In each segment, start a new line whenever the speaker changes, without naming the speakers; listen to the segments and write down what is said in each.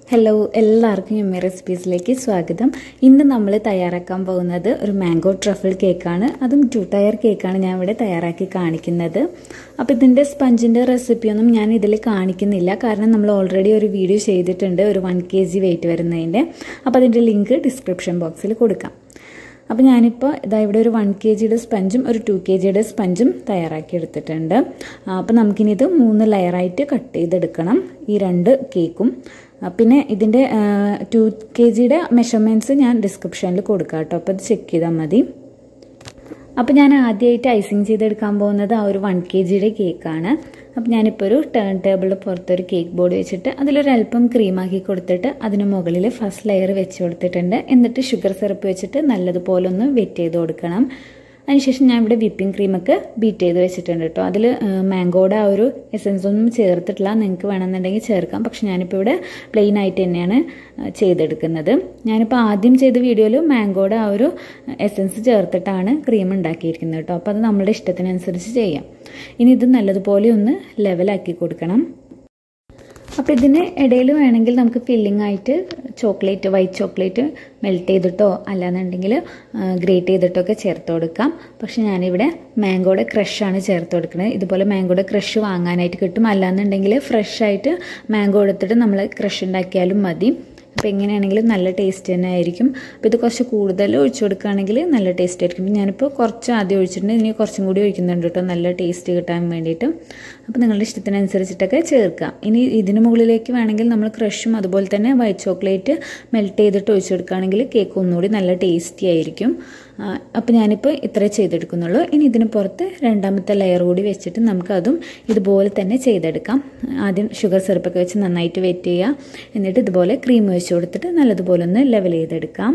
hello എല്ലാവർക്കും M A റെസിപ്പീസിലേക്ക് സ്വാഗതം ഇന്ന് നമ്മൾ തയ്യാറാക്കാൻ പോകുന്നത് ഒരു മാംഗോ ട്രഫിൾ കേക്കാണ് അതും ടു ടയർ കേക്കാണ് ഞാൻ ഇവിടെ തയ്യാറാക്കി കാണിക്കുന്നത് അപ്പോൾ ഇതിൻ്റെ സ്പഞ്ചിൻ്റെ റെസിപ്പിയൊന്നും ഞാൻ ഇതിൽ കാണിക്കുന്നില്ല കാരണം നമ്മൾ ഓൾറെഡി ഒരു വീഡിയോ ചെയ്തിട്ടുണ്ട് ഒരു വൺ കെ ജി വെയിറ്റ് വരുന്നതിൻ്റെ അപ്പോൾ അതിൻ്റെ ലിങ്ക് ഡിസ്ക്രിപ്ഷൻ ബോക്സിൽ കൊടുക്കാം അപ്പോൾ ഞാനിപ്പോൾ ഇതാ ഇവിടെ ഒരു വൺ കെ ജിയുടെ സ്പഞ്ചും ഒരു ടു കെ ജിയുടെ സ്പഞ്ചും തയ്യാറാക്കി എടുത്തിട്ടുണ്ട് അപ്പോൾ നമുക്കിനി ഇത് മൂന്ന് ലെയറായിട്ട് കട്ട് ചെയ്തെടുക്കണം ഈ രണ്ട് കേക്കും പിന്നെ ഇതിൻ്റെ ടു കെ ജിയുടെ മെഷർമെൻറ്റ്സ് ഞാൻ ഡിസ്ക്രിപ്ഷനിൽ കൊടുക്കാം കേട്ടോ അപ്പോൾ അത് ചെക്ക് ചെയ്താൽ മതി അപ്പോൾ ഞാൻ ആദ്യമായിട്ട് ഐസിങ് ചെയ്തെടുക്കാൻ പോകുന്നത് ആ ഒരു വൺ കെ ജിയുടെ കേക്കാണ് അപ്പോൾ ഞാനിപ്പോൾ ഒരു ടേൺ ടേബിളിൽ പുറത്തൊരു കേക്ക് ബോർഡ് വെച്ചിട്ട് അതിലൊരല്പം ക്രീമാക്കി കൊടുത്തിട്ട് അതിന് മുകളിൽ ഫസ്റ്റ് ലെയർ വെച്ച് കൊടുത്തിട്ടുണ്ട് എന്നിട്ട് ഷുഗർ സിറപ്പ് വെച്ചിട്ട് നല്ലതുപോലെ ഒന്ന് വെറ്റ് ചെയ്ത് കൊടുക്കണം അതിനുശേഷം ഞാൻ ഇവിടെ വിപ്പിംഗ് ക്രീമൊക്കെ ബീറ്റ് ചെയ്ത് വെച്ചിട്ടുണ്ട് കേട്ടോ അതിൽ മാംഗോയുടെ ആ ഒരു എസൻസ് ഒന്നും ചേർത്തിട്ടില്ല നിങ്ങൾക്ക് വേണമെന്നുണ്ടെങ്കിൽ ചേർക്കാം പക്ഷെ ഞാനിപ്പോൾ ഇവിടെ പ്ലെയിൻ ആയിട്ട് തന്നെയാണ് ചെയ്തെടുക്കുന്നത് ഞാനിപ്പോൾ ആദ്യം ചെയ്ത വീഡിയോയിൽ മാംഗോയുടെ ആ ഒരു എസൻസ് ചേർത്തിട്ടാണ് ക്രീം ഉണ്ടാക്കിയിരിക്കുന്നത് കേട്ടോ അപ്പോൾ അത് നമ്മുടെ ഇഷ്ടത്തിനനുസരിച്ച് ചെയ്യാം ഇനി ഇത് നല്ലതുപോലെ ഒന്ന് ലെവലാക്കി കൊടുക്കണം അപ്പോൾ ഇതിന് ഇടയിൽ വേണമെങ്കിൽ നമുക്ക് ഫില്ലിംഗ് ആയിട്ട് ചോക്ലേറ്റ് വൈറ്റ് ചോക്ലേറ്റ് മെൽറ്റ് ചെയ്തിട്ടോ അല്ലാന്നുണ്ടെങ്കിൽ ഗ്രേറ്റ് ചെയ്തിട്ടോ ഒക്കെ ചേർത്ത് കൊടുക്കാം പക്ഷെ ഞാനിവിടെ മാംഗോയുടെ ക്രഷാണ് ചേർത്ത് കൊടുക്കുന്നത് ഇതുപോലെ മാംഗോയുടെ ക്രഷ് വാങ്ങാനായിട്ട് കിട്ടും അല്ലാന്നുണ്ടെങ്കിൽ ഫ്രഷ് ആയിട്ട് മാംഗോ എടുത്തിട്ട് നമ്മൾ ക്രഷ് ഉണ്ടാക്കിയാലും മതി അപ്പോൾ എങ്ങനെയാണെങ്കിലും നല്ല ടേസ്റ്റ് തന്നെ ആയിരിക്കും അപ്പോൾ ഇത് കുറച്ച് കൂടുതൽ ഒഴിച്ചു കൊടുക്കുകയാണെങ്കിൽ നല്ല ടേസ്റ്റ് ആയിരിക്കും ഞാനിപ്പോൾ കുറച്ച് ആദ്യം ഒഴിച്ചിട്ടുണ്ട് ഇനി കുറച്ചും കൂടി ഒഴിക്കുന്നുണ്ട് കേട്ടോ നല്ല ടേസ്റ്റ് കിട്ടാൻ വേണ്ടിയിട്ട് അപ്പോൾ നിങ്ങളുടെ ഇഷ്ടത്തിനനുസരിച്ചിട്ടൊക്കെ ചേർക്കാം ഇനി ഇതിന് മുകളിലേക്ക് വേണമെങ്കിൽ നമ്മൾ ക്രഷും അതുപോലെ തന്നെ വൈറ്റ് ചോക്ലേറ്റ് മെൽറ്റ് ചെയ്തിട്ട് ഒഴിച്ചു കൊടുക്കുകയാണെങ്കിൽ കേക്ക് ഒന്നുകൂടി നല്ല ടേസ്റ്റി ആയിരിക്കും അപ്പോൾ ഞാനിപ്പോൾ ഇത്രേ ചെയ്തെടുക്കുന്നുള്ളൂ ഇനി ഇതിന് പുറത്ത് രണ്ടാമത്തെ ലെയർ കൂടി വെച്ചിട്ട് നമുക്കതും ഇതുപോലെ തന്നെ ചെയ്തെടുക്കാം ആദ്യം ഷുഗർ സിറപ്പൊക്കെ വെച്ച് നന്നായിട്ട് വെയിറ്റ് ചെയ്യുക എന്നിട്ട് ഇതുപോലെ ക്രീം വെച്ച് കൊടുത്തിട്ട് നല്ലതുപോലെ ഒന്ന് ലെവൽ ചെയ്തെടുക്കാം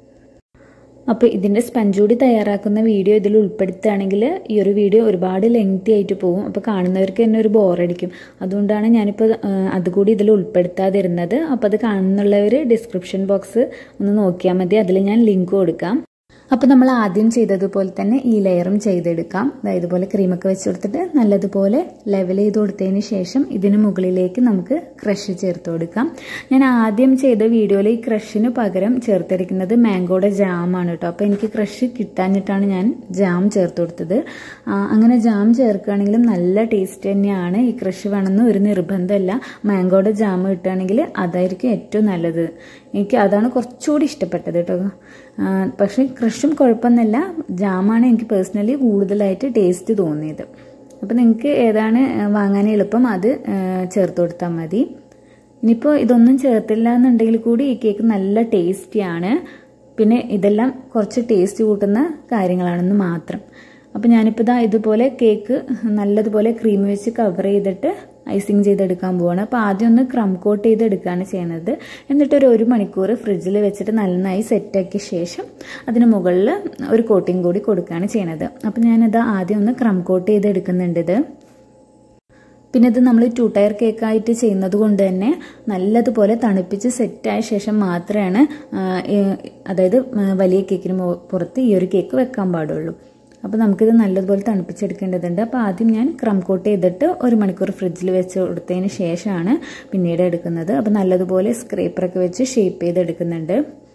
അപ്പോൾ ഇതിൻ്റെ സ്പഞ്ച് കൂടി തയ്യാറാക്കുന്ന വീഡിയോ ഇതിൽ ഉൾപ്പെടുത്തുകയാണെങ്കിൽ ഈ ഒരു വീഡിയോ ഒരുപാട് ലെങ്തി ആയിട്ട് പോകും അപ്പോൾ കാണുന്നവർക്ക് തന്നെ ഒരു ബോറടിക്കും അതുകൊണ്ടാണ് ഞാനിപ്പോൾ അതുകൂടി ഇതിൽ ഉൾപ്പെടുത്താതിരുന്നത് അപ്പോൾ അത് കാണുന്നുള്ളവർ ഡിസ്ക്രിപ്ഷൻ ബോക്സ് ഒന്ന് നോക്കിയാൽ മതി അതിൽ ഞാൻ ലിങ്ക് കൊടുക്കാം അപ്പോൾ നമ്മൾ ആദ്യം ചെയ്തതുപോലെ തന്നെ ഈ ലെയറും ചെയ്തെടുക്കാം അതായത് ഇതുപോലെ ക്രീമൊക്കെ വെച്ച് കൊടുത്തിട്ട് നല്ലതുപോലെ ലെവൽ ചെയ്ത് കൊടുത്തതിന് ശേഷം ഇതിന് മുകളിലേക്ക് നമുക്ക് ക്രഷ് ചേർത്ത് കൊടുക്കാം ഞാൻ ആദ്യം ചെയ്ത വീഡിയോയിൽ ഈ ക്രഷിന് പകരം ചേർത്തിരിക്കുന്നത് മാംഗോയുടെ ജാമാണ് കേട്ടോ അപ്പോൾ എനിക്ക് ക്രഷ് കിട്ടാഞ്ഞിട്ടാണ് ഞാൻ ജാം ചേർത്ത് കൊടുത്തത് അങ്ങനെ ജാം ചേർക്കുകയാണെങ്കിലും നല്ല ടേസ്റ്റ് തന്നെയാണ് ഈ ക്രഷ് വേണമെന്ന് ഒരു നിർബന്ധമല്ല മാംഗോയുടെ ജാം കിട്ടുകയാണെങ്കിൽ അതായിരിക്കും ഏറ്റവും നല്ലത് എനിക്ക് അതാണ് കുറച്ചുകൂടി ഇഷ്ടപ്പെട്ടത് കേട്ടോ പക്ഷേ ക്രഷും കുഴപ്പമൊന്നുമില്ല ജാമാണ് എനിക്ക് പേഴ്സണലി കൂടുതലായിട്ട് ടേസ്റ്റ് തോന്നിയത് അപ്പോൾ നിങ്ങൾക്ക് ഏതാണ് വാങ്ങാൻ എളുപ്പം അത് ചേർത്ത് കൊടുത്താൽ മതി ഇനിയിപ്പോൾ ഇതൊന്നും ചേർത്തില്ല എന്നുണ്ടെങ്കിൽ കൂടി ഈ കേക്ക് നല്ല ടേസ്റ്റിയാണ് പിന്നെ ഇതെല്ലാം കുറച്ച് ടേസ്റ്റ് കൂട്ടുന്ന കാര്യങ്ങളാണെന്ന് മാത്രം അപ്പോൾ ഞാനിപ്പോൾ ഇതാ ഇതുപോലെ കേക്ക് നല്ലതുപോലെ ക്രീം വെച്ച് കവർ ചെയ്തിട്ട് ഐസിങ് ചെയ്തെടുക്കാൻ പോവാണ് അപ്പോൾ ആദ്യം ഒന്ന് ക്രം കോട്ട് ചെയ്തെടുക്കുകയാണ് ചെയ്യുന്നത് എന്നിട്ട് ഒരു ഒരു മണിക്കൂർ ഫ്രിഡ്ജിൽ വെച്ചിട്ട് നന്നായി സെറ്റാക്കിയ ശേഷം അതിന് മുകളിൽ ഒരു കോട്ടിങ് കൂടി കൊടുക്കുകയാണ് ചെയ്യുന്നത് അപ്പോൾ ഞാനത് ആദ്യം ഒന്ന് ക്രം കോട്ട് ചെയ്തെടുക്കുന്നുണ്ട് ഇത് പിന്നെ ഇത് നമ്മൾ ടു ടയർ കേക്കായിട്ട് ചെയ്യുന്നത് കൊണ്ട് തന്നെ നല്ലതുപോലെ തണുപ്പിച്ച് സെറ്റായ ശേഷം മാത്രമാണ് അതായത് വലിയ കേക്കിന് പുറത്ത് ഈ ഒരു കേക്ക് വെക്കാൻ പാടുള്ളൂ അപ്പോൾ നമുക്കിത് നല്ലതുപോലെ തണുപ്പിച്ചെടുക്കേണ്ടതുണ്ട് അപ്പോൾ ആദ്യം ഞാൻ ക്രം കോട്ട് ചെയ്തിട്ട് ഒരു മണിക്കൂർ ഫ്രിഡ്ജിൽ വെച്ച് കൊടുത്തതിന് ശേഷമാണ് പിന്നീട് എടുക്കുന്നത് അപ്പോൾ നല്ലതുപോലെ സ്ക്രേപ്പറൊക്കെ വെച്ച് ഷേപ്പ് ചെയ്തെടുക്കുന്നുണ്ട്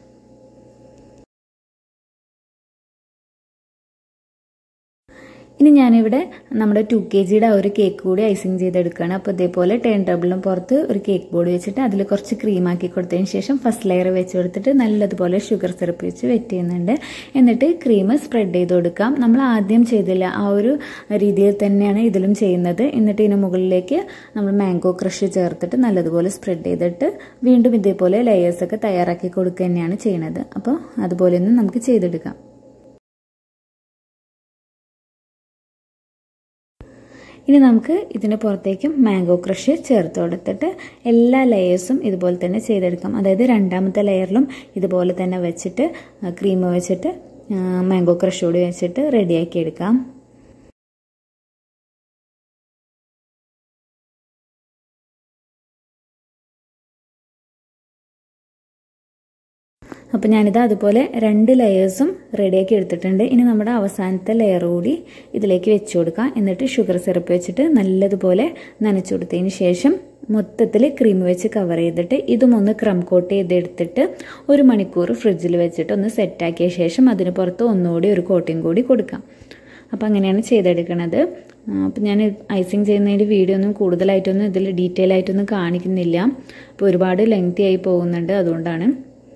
ഇനി ഞാനിവിടെ നമ്മുടെ ടു കെ ജിയുടെ ഒരു കേക്ക് കൂടി ഐസിങ് ചെയ്തെടുക്കുകയാണ് അപ്പോൾ ഇതേപോലെ ടേൺ ടേബിളിനും പുറത്ത് ഒരു കേക്ക് ബോർഡ് വെച്ചിട്ട് അതിൽ കുറച്ച് ക്രീം ആക്കി കൊടുത്തതിന് ശേഷം ഫസ്റ്റ് ലെയർ വെച്ച് കൊടുത്തിട്ട് നല്ലതുപോലെ ഷുഗർ സിറപ്പ് വെച്ച് വെറ്റ് ചെയ്യുന്നുണ്ട് എന്നിട്ട് ക്രീം സ്പ്രെഡ് ചെയ്ത് കൊടുക്കാം നമ്മൾ ആദ്യം ചെയ്തില്ല ആ ഒരു രീതിയിൽ തന്നെയാണ് ഇതിലും ചെയ്യുന്നത് എന്നിട്ട് ഇതിന് മുകളിലേക്ക് നമ്മൾ മാംഗോ ക്രഷ് ചേർത്തിട്ട് നല്ലതുപോലെ സ്പ്രെഡ് ചെയ്തിട്ട് വീണ്ടും ഇതേപോലെ ലെയേഴ്സൊക്കെ തയ്യാറാക്കി കൊടുക്കുക തന്നെയാണ് ചെയ്യുന്നത് അപ്പോൾ അതുപോലെ ഒന്ന് നമുക്ക് ചെയ്തെടുക്കാം ഇനി നമുക്ക് ഇതിന് പുറത്തേക്കും മാംഗോ ക്രഷ് ചേർത്ത് കൊടുത്തിട്ട് എല്ലാ ലെയേഴ്സും ഇതുപോലെ തന്നെ ചെയ്തെടുക്കാം അതായത് രണ്ടാമത്തെ ലെയറിലും ഇതുപോലെ തന്നെ വെച്ചിട്ട് ക്രീം വെച്ചിട്ട് മാംഗോ ക്രഷ് കൂടി വെച്ചിട്ട് റെഡിയാക്കി എടുക്കാം അപ്പോൾ ഞാനിത് അതുപോലെ രണ്ട് ലെയേഴ്സും റെഡിയാക്കി എടുത്തിട്ടുണ്ട് ഇനി നമ്മുടെ അവസാനത്തെ ലെയർ കൂടി ഇതിലേക്ക് വെച്ച് കൊടുക്കാം എന്നിട്ട് ഷുഗർ സിറപ്പ് വെച്ചിട്ട് നല്ലതുപോലെ നനച്ചു കൊടുത്തതിന് ശേഷം മൊത്തത്തിൽ ക്രീം വെച്ച് കവർ ചെയ്തിട്ട് ഇതും ഒന്ന് ക്രം കോട്ട് ചെയ്തെടുത്തിട്ട് ഒരു മണിക്കൂർ ഫ്രിഡ്ജിൽ വെച്ചിട്ട് ഒന്ന് സെറ്റാക്കിയ ശേഷം അതിന് പുറത്ത് ഒന്നുകൂടി ഒരു കോട്ടിങ് കൂടി കൊടുക്കാം അപ്പോൾ അങ്ങനെയാണ് ചെയ്തെടുക്കണത് അപ്പോൾ ഞാൻ ഐസിങ് ചെയ്യുന്നതിൻ്റെ വീഡിയോ ഒന്നും കൂടുതലായിട്ടൊന്നും ഇതിൽ ഡീറ്റെയിൽ ആയിട്ടൊന്നും കാണിക്കുന്നില്ല അപ്പോൾ ഒരുപാട് ലെങ്തി ആയി പോകുന്നുണ്ട് അതുകൊണ്ടാണ്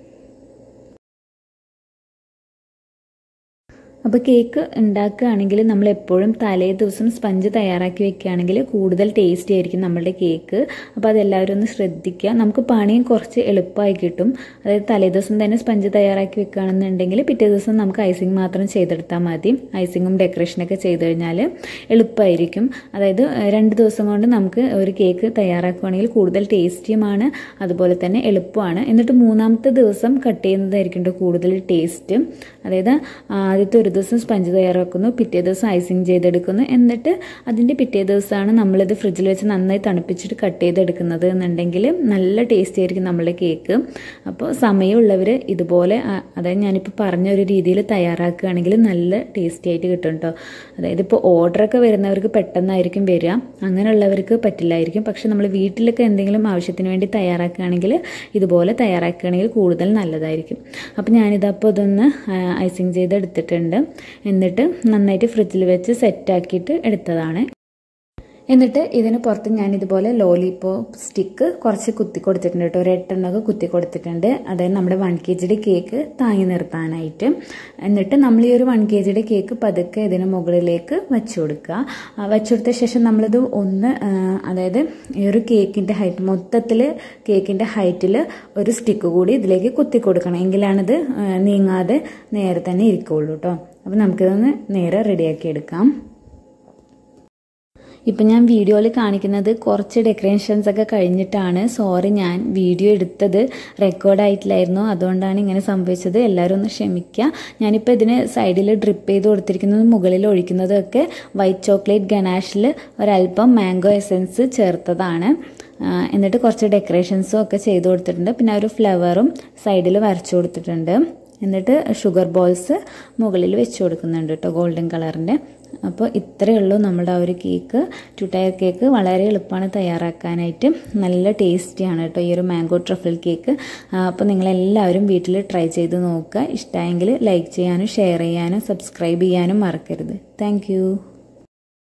അപ്പോൾ കേക്ക് ഉണ്ടാക്കുകയാണെങ്കിൽ നമ്മൾ എപ്പോഴും തലേ ദിവസം സ്പഞ്ച് തയ്യാറാക്കി വെക്കുകയാണെങ്കിൽ കൂടുതൽ ടേസ്റ്റി ആയിരിക്കും നമ്മളുടെ കേക്ക് അപ്പോൾ അതെല്ലാവരും ഒന്ന് ശ്രദ്ധിക്കുക നമുക്ക് പണിയും കുറച്ച് എളുപ്പമായി കിട്ടും അതായത് തലേ ദിവസം തന്നെ സ്പഞ്ച് തയ്യാറാക്കി വെക്കുകയാണെന്നുണ്ടെങ്കിൽ പിറ്റേ ദിവസം നമുക്ക് ഐസിങ് മാത്രം ചെയ്തെടുത്താൽ മതി ഐസിങ്ങും ഡെക്കറേഷനൊക്കെ ചെയ്ത് കഴിഞ്ഞാൽ എളുപ്പമായിരിക്കും അതായത് രണ്ട് ദിവസം കൊണ്ട് നമുക്ക് ഒരു കേക്ക് തയ്യാറാക്കുകയാണെങ്കിൽ കൂടുതൽ ടേസ്റ്റിയുമാണ് അതുപോലെ തന്നെ എളുപ്പമാണ് എന്നിട്ട് മൂന്നാമത്തെ ദിവസം കട്ട് ചെയ്യുന്നതായിരിക്കും കൂടുതൽ ടേസ്റ്റ് അതായത് ആദ്യത്തെ ഒരു ദിവസം സ്പഞ്ച് തയ്യാറാക്കുന്നു പിറ്റേ ദിവസം ഐസിങ് ചെയ്തെടുക്കുന്നു എന്നിട്ട് അതിൻ്റെ പിറ്റേ ദിവസമാണ് നമ്മളിത് ഫ്രിഡ്ജിൽ വെച്ച് നന്നായി തണുപ്പിച്ചിട്ട് കട്ട് ചെയ്തെടുക്കുന്നത് എന്നുണ്ടെങ്കിൽ നല്ല ടേസ്റ്റി ആയിരിക്കും നമ്മളുടെ കേക്ക് അപ്പോൾ സമയമുള്ളവർ ഇതുപോലെ അതായത് ഞാനിപ്പോൾ പറഞ്ഞ ഒരു രീതിയിൽ തയ്യാറാക്കുകയാണെങ്കിൽ നല്ല ടേസ്റ്റി ആയിട്ട് കിട്ടും കേട്ടോ അതായത് ഇപ്പോൾ ഓർഡറൊക്കെ വരുന്നവർക്ക് പെട്ടെന്നായിരിക്കും വരിക അങ്ങനെയുള്ളവർക്ക് പറ്റില്ലായിരിക്കും പക്ഷെ നമ്മൾ വീട്ടിലൊക്കെ എന്തെങ്കിലും ആവശ്യത്തിന് വേണ്ടി തയ്യാറാക്കുകയാണെങ്കിൽ ഇതുപോലെ തയ്യാറാക്കുകയാണെങ്കിൽ കൂടുതൽ നല്ലതായിരിക്കും അപ്പോൾ ഞാനിതപ്പോൾ ഇതൊന്ന് ഐസിങ് ചെയ്തെടുത്തിട്ടുണ്ട് എന്നിട്ട് നന്നായിട്ട് ഫ്രിഡ്ജിൽ വെച്ച് സെറ്റാക്കിയിട്ട് എടുത്തതാണ് എന്നിട്ട് ഇതിന് പുറത്ത് ഞാൻ ഇതുപോലെ ലോലിപോപ്പ് സ്റ്റിക്ക് കുറച്ച് കുത്തി കൊടുത്തിട്ടുണ്ട് കേട്ടോ ഒരു എട്ടെണ്ണമൊക്കെ കുത്തി കൊടുത്തിട്ടുണ്ട് അതായത് നമ്മുടെ വൺ കെ ജിയുടെ കേക്ക് താങ്ങി നിർത്താനായിട്ട് എന്നിട്ട് നമ്മൾ ഈ ഒരു വൺ കെ ജിയുടെ കേക്ക് പതുക്കെ ഇതിന് മുകളിലേക്ക് വെച്ചു കൊടുക്കുക വെച്ചു കൊടുത്ത ശേഷം നമ്മളിത് ഒന്ന് അതായത് ഈ ഒരു കേക്കിൻ്റെ ഹൈറ്റ് മൊത്തത്തിൽ കേക്കിൻ്റെ ഹൈറ്റിൽ ഒരു സ്റ്റിക്ക് കൂടി ഇതിലേക്ക് കുത്തി കൊടുക്കണം എങ്കിലാണിത് നീങ്ങാതെ നേരെ തന്നെ ഇരിക്കുള്ളൂ കേട്ടോ അപ്പോൾ നമുക്കിതൊന്ന് നേരെ റെഡിയാക്കി എടുക്കാം ഇപ്പം ഞാൻ വീഡിയോയിൽ കാണിക്കുന്നത് കുറച്ച് ഡെക്കറേഷൻസ് ഒക്കെ കഴിഞ്ഞിട്ടാണ് സോറി ഞാൻ വീഡിയോ എടുത്തത് റെക്കോർഡായിട്ടില്ലായിരുന്നു അതുകൊണ്ടാണ് ഇങ്ങനെ സംഭവിച്ചത് എല്ലാവരും ഒന്ന് ക്ഷമിക്കുക ഞാനിപ്പോൾ ഇതിന് സൈഡിൽ ഡ്രിപ്പ് ചെയ്ത് കൊടുത്തിരിക്കുന്നതും മുകളിൽ ഒഴിക്കുന്നതൊക്കെ വൈറ്റ് ചോക്ലേറ്റ് ഗനാഷിൽ ഒരല്പം മാംഗോ എസൻസ് ചേർത്തതാണ് എന്നിട്ട് കുറച്ച് ഡെക്കറേഷൻസും ഒക്കെ ചെയ്ത് കൊടുത്തിട്ടുണ്ട് പിന്നെ ഒരു ഫ്ലവറും സൈഡിൽ വരച്ചു കൊടുത്തിട്ടുണ്ട് എന്നിട്ട് ഷുഗർ ബോൾസ് മുകളിൽ വെച്ച് കൊടുക്കുന്നുണ്ട് കേട്ടോ ഗോൾഡൻ കളറിൻ്റെ അപ്പോൾ ഇത്രയേ ഉള്ളൂ നമ്മുടെ ആ ഒരു കേക്ക് ടു ടയർ കേക്ക് വളരെ എളുപ്പമാണ് തയ്യാറാക്കാനായിട്ട് നല്ല ടേസ്റ്റിയാണ് കേട്ടോ ഈ ഒരു മാംഗോ ട്രഫിൾ കേക്ക് അപ്പോൾ നിങ്ങളെല്ലാവരും വീട്ടിൽ ട്രൈ ചെയ്ത് നോക്കുക ഇഷ്ടമായെങ്കിൽ ലൈക്ക് ചെയ്യാനും ഷെയർ ചെയ്യാനും സബ്സ്ക്രൈബ് ചെയ്യാനും മറക്കരുത് താങ്ക്